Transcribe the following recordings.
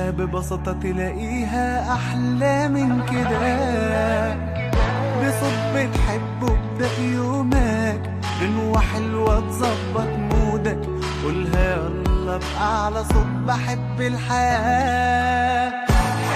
الحياة ببساطة تلاقيها أحلى من كده بصوت بتحبه ابدأ يومك غنوة حلوة تظبط مودك قولها يلا بأعلى صوت بحب الحياة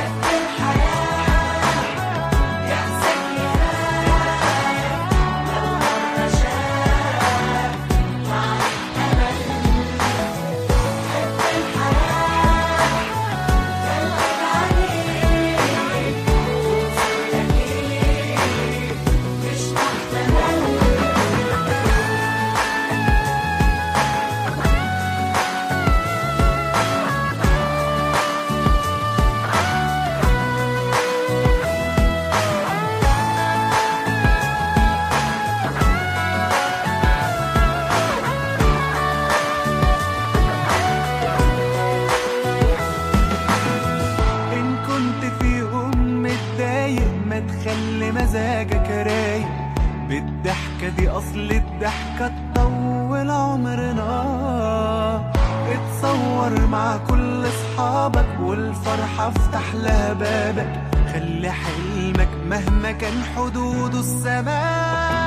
إن كنت في يوم متضايق ما تخلي مزاجك رايق بالضحكة دي أصل الضحكة تطول عمرنا اتصور مع كل أصحابك والفرحة افتح لها بابك خلي حلمك مهما كان حدوده السماء